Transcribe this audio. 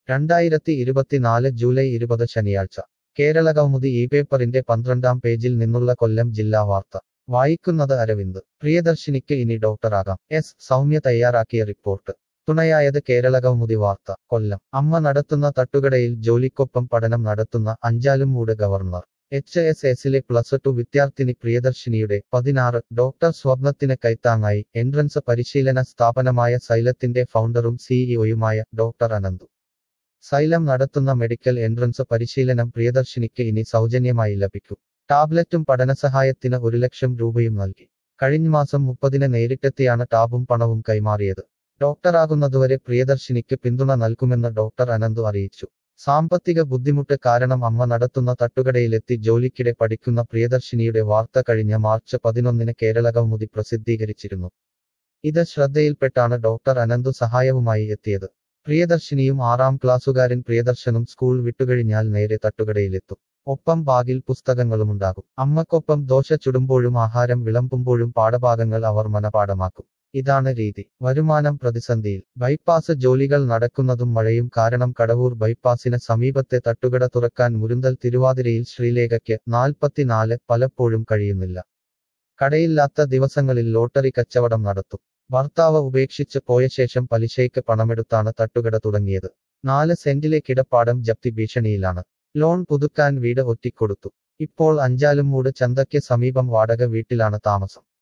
രണ്ടായിരത്തി ഇരുപത്തിനാല് ജൂലൈ ഇരുപത് ശനിയാഴ്ച കേരള കൗമുദി ഈ പേപ്പറിന്റെ പന്ത്രണ്ടാം പേജിൽ നിന്നുള്ള കൊല്ലം ജില്ലാ വാർത്ത വായിക്കുന്നത് അരവിന്ദ് പ്രിയദർശിനിക്ക് ഇനി ഡോക്ടറാകാം എസ് സൗമ്യ തയ്യാറാക്കിയ റിപ്പോർട്ട് തുണയായത് കേരള കൗമുദി വാർത്ത കൊല്ലം അമ്മ നടത്തുന്ന തട്ടുകടയിൽ ജോലിക്കൊപ്പം പഠനം നടത്തുന്ന അഞ്ചാലുംമൂട് ഗവർണർ എച്ച് എസ് എസിലെ പ്ലസ് ടു വിദ്യാർത്ഥിനി പ്രിയദർശിനിയുടെ പതിനാറ് ഡോക്ടർ സ്വപ്നത്തിന് കൈത്താങ്ങായി എൻട്രൻസ് പരിശീലന സ്ഥാപനമായ സൈലത്തിന്റെ ഫൗണ്ടറും സിഇഒയുമായ ഡോക്ടർ അനന്തു സൈലം നടത്തുന്ന മെഡിക്കൽ എൻട്രൻസ് പരിശീലനം പ്രിയദർശിനിക്ക് ഇനി സൗജന്യമായി ലഭിക്കും ടാബ്ലറ്റും പഠനസഹായത്തിന് ഒരു ലക്ഷം രൂപയും നൽകി കഴിഞ്ഞ മാസം മുപ്പതിന് നേരിട്ടെത്തിയാണ് ടാബും പണവും കൈമാറിയത് ഡോക്ടറാകുന്നതുവരെ പ്രിയദർശിനിക്ക് പിന്തുണ നൽകുമെന്ന് ഡോക്ടർ അനന്തു അറിയിച്ചു സാമ്പത്തിക ബുദ്ധിമുട്ട് കാരണം അമ്മ നടത്തുന്ന തട്ടുകടയിലെത്തി ജോലിക്കിടെ പഠിക്കുന്ന പ്രിയദർശിനിയുടെ വാർത്ത കഴിഞ്ഞ മാർച്ച് പതിനൊന്നിന് കേരള കൗമുദി പ്രസിദ്ധീകരിച്ചിരുന്നു ഇത് ശ്രദ്ധയിൽപ്പെട്ടാണ് ഡോക്ടർ അനന്തു സഹായവുമായി എത്തിയത് പ്രിയദർശിനിയും ആറാം ക്ലാസ്സുകാരൻ പ്രിയദർശനും സ്കൂൾ വിട്ടുകഴിഞ്ഞാൽ നേരെ തട്ടുകടയിലെത്തും ഒപ്പം ബാഗിൽ പുസ്തകങ്ങളുമുണ്ടാകും അമ്മക്കൊപ്പം ദോശ ചുടുമ്പോഴും ആഹാരം വിളമ്പുമ്പോഴും പാഠഭാഗങ്ങൾ അവർ മനപാഠമാക്കും ഇതാണ് രീതി വരുമാനം പ്രതിസന്ധിയിൽ ബൈപ്പാസ് ജോലികൾ നടക്കുന്നതും മഴയും കാരണം കടവൂർ ബൈപ്പാസിന് സമീപത്തെ തട്ടുകട തുറക്കാൻ മുരുന്തൽ തിരുവാതിരയിൽ ശ്രീലേഖയ്ക്ക് നാൽപ്പത്തിനാല് പലപ്പോഴും കഴിയുന്നില്ല കടയില്ലാത്ത ദിവസങ്ങളിൽ ലോട്ടറി കച്ചവടം നടത്തും ഭർത്താവ് ഉപേക്ഷിച്ച് പോയ ശേഷം പലിശയ്ക്ക് പണമെടുത്താണ് തട്ടുകട തുടങ്ങിയത് നാല് സെന്റിലെ കിടപ്പാടം ജപ്തി ഭീഷണിയിലാണ് ലോൺ പുതുക്കാൻ വീട് ഒറ്റിക്കൊടുത്തു ഇപ്പോൾ അഞ്ചാലുംമൂട് ചന്തയ്ക്ക് സമീപം വാടക വീട്ടിലാണ് താമസം